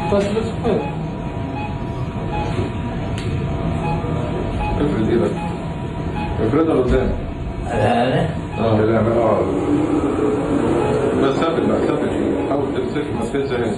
بس بس كفايه افرد ايدك افردها قدام هذا اه لا اه بس ثابت بقى ثابت حاول تمسك ما تنساهاش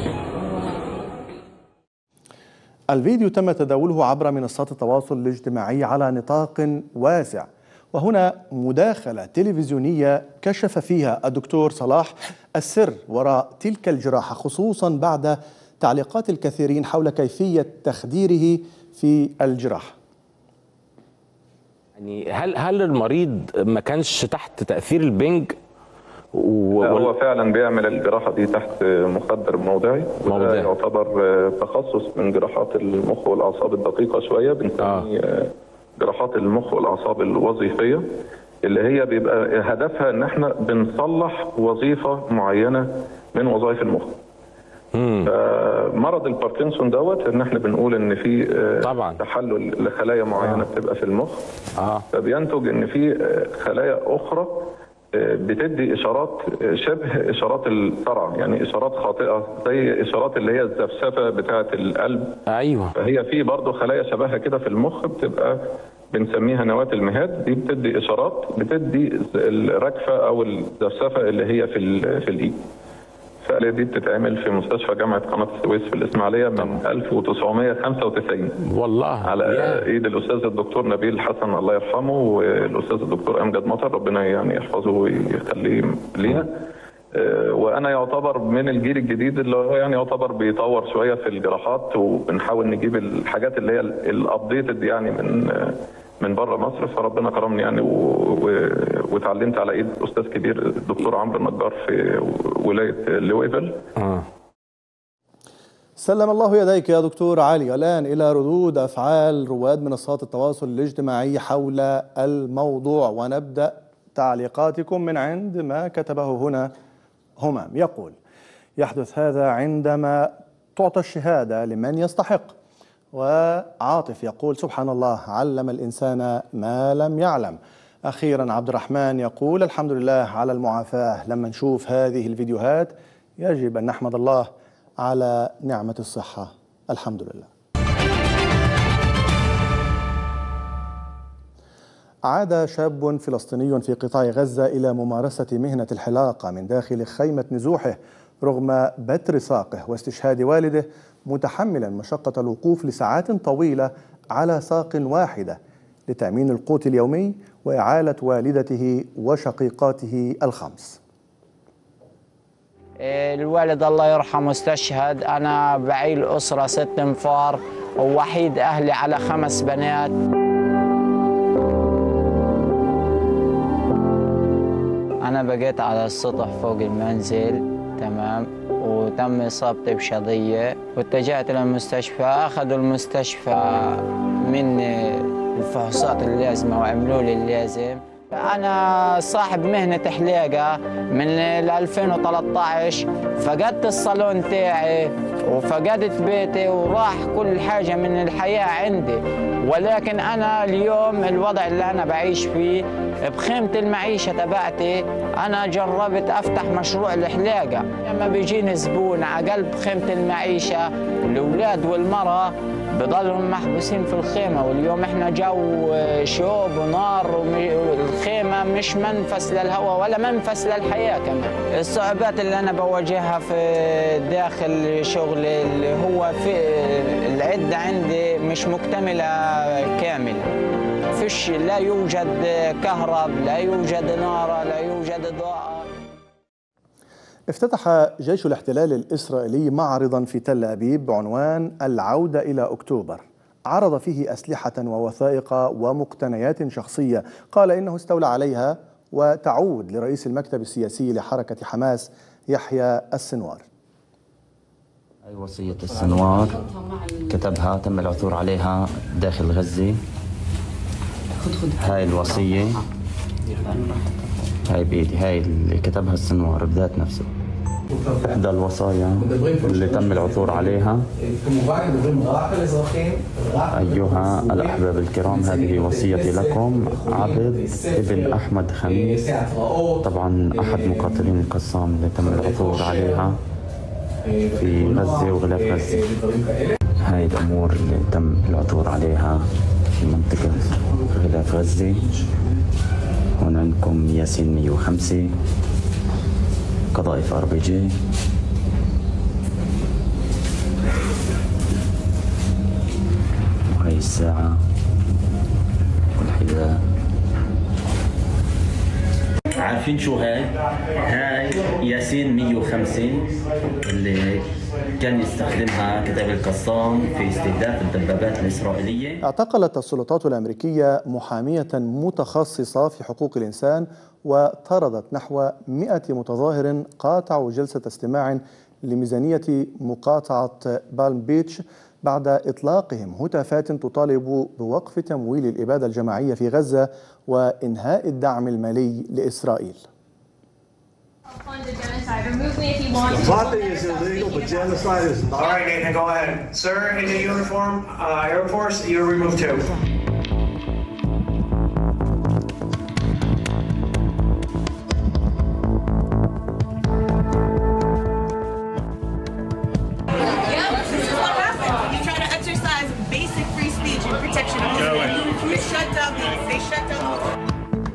الفيديو تم تداوله عبر منصات التواصل الاجتماعي على نطاق واسع وهنا مداخلة تلفزيونية كشف فيها الدكتور صلاح السر وراء تلك الجراحة خصوصا بعد تعليقات الكثيرين حول كيفية تخديره في الجراحة يعني هل هل المريض ما كانش تحت تاثير البنج و... لا، هو وال- فعلا بيعمل الجراحة دي تحت مخدر موضعي وده موضعي. يعتبر آه، تخصص من جراحات المخ والأعصاب الدقيقة شوية بنسميه آه، جراحات المخ والأعصاب الوظيفية اللي هي بيبقى هدفها ان احنا بنصلح وظيفة معينة من وظائف المخ آه، مرض الباركنسون دوت ان احنا بنقول ان في آه، طبعا. تحلل لخلايا معينه بتبقى في المخ اه فبينتج ان في آه، خلايا اخرى آه، بتدي اشارات آه، شبه اشارات الصرع يعني اشارات خاطئه زي اشارات اللي هي الزفزفه بتاعه القلب ايوه فهي في برضه خلايا شبهها كده في المخ بتبقى بنسميها نواة المهاد دي بتدي اشارات بتدي الرجفه او الزفزفه اللي هي في ال- في الايد الفعالية دي بتتعمل في مستشفى جامعة قناة السويس في الإسماعيلية من 1995 والله على يا. ايد الاستاذ الدكتور نبيل حسن الله يرحمه والاستاذ الدكتور امجد مطر ربنا يعني يحفظه ويخليه لينا آه، وانا يعتبر من الجيل الجديد اللي هو يعني يعتبر بيطور شويه في الجراحات وبنحاول نجيب الحاجات اللي هي الابديتد يعني من آه، من بره مصر فربنا كرمني يعني و... و... واتعلمت على ايد استاذ كبير الدكتور عمرو النجار في ولايه لويفل اه سلم الله يديك يا دكتور علي الآن إلى ردود أفعال رواد منصات التواصل الاجتماعي حول الموضوع ونبدأ تعليقاتكم من عند ما كتبه هنا همام يقول يحدث هذا عندما تعطى الشهادة لمن يستحق وعاطف يقول سبحان الله علم الإنسان ما لم يعلم أخيرا عبد الرحمن يقول الحمد لله على المعافاة لما نشوف هذه الفيديوهات يجب أن نحمد الله على نعمة الصحة الحمد لله عاد شاب فلسطيني في قطاع غزة إلى ممارسة مهنة الحلاقة من داخل خيمة نزوحه رغم بتر ساقه واستشهاد والده متحملا مشقة الوقوف لساعات طويلة على ساق واحدة لتأمين القوت اليومي وإعالة والدته وشقيقاته الخمس الوالد الله يرحمه استشهد أنا بعيل أسرة ست انفار ووحيد أهلي على خمس بنات أنا بقيت على السطح فوق المنزل تمام وتم إصابتي بشظية واتجهت للمستشفى أخذوا المستشفى مني الفحوصات اللازمة وعملوا لي اللازم أنا صاحب مهنة حلاقة من ال 2013 فقدت الصالون تاعي وفقدت بيتي وراح كل حاجة من الحياة عندي ولكن أنا اليوم الوضع اللي أنا بعيش فيه بخيمة المعيشة تبعتي أنا جربت أفتح مشروع الحلاقة لما بيجيني زبون على قلب خيمة المعيشة الأولاد والمرأة بضلهم محبوسين في الخيمة واليوم احنا جو شوب ونار والخيمة مش منفس للهواء ولا منفس للحياة كمان الصعوبات اللي أنا بواجهها في داخل شغلي اللي هو في العدة عندي مش مكتملة كاملة فيش لا يوجد كهرب لا يوجد نار لا يوجد إضاءة افتتح جيش الاحتلال الإسرائيلي معرضا في تل أبيب بعنوان العودة إلى أكتوبر عرض فيه أسلحة ووثائق ومقتنيات شخصية قال إنه استولى عليها وتعود لرئيس المكتب السياسي لحركة حماس يحيى السنوار هاي وصية السنوار كتبها تم العثور عليها داخل غزة هاي الوصية هاي بإيدي هاي اللي كتبها السنوار بذات نفسه إحدى الوصايا اللي تم العثور عليها أيها الأحباب الكرام هذه وصيتي لكم عبد ابن أحمد خميس طبعا أحد مقاتلين القسام اللي تم العثور عليها في غزة وغلاف غزة هاي الأمور اللي تم العثور عليها في منطقة غلاف غزة هون عندكم ياسين 105 قذائف ار بي جي وهي الساعة والحذاء عارفين شو هاي؟ هاي ياسين 150 اللي كان يستخدمها كتاب القسام في استهداف الدبابات الإسرائيلية اعتقلت السلطات الأمريكية محامية متخصصة في حقوق الإنسان وطردت نحو 100 متظاهر قاطعوا جلسة استماع لميزانية مقاطعة بالم بيتش بعد إطلاقهم هتافات تطالب بوقف تمويل الإبادة الجماعية في غزة وإنهاء الدعم المالي لإسرائيل fund a genocide. Remove me if you want to. Plotting is illegal, but genocide is All not. right, Nathan, go ahead. Sir, in the uniform, uh, Air Force, you're removed too.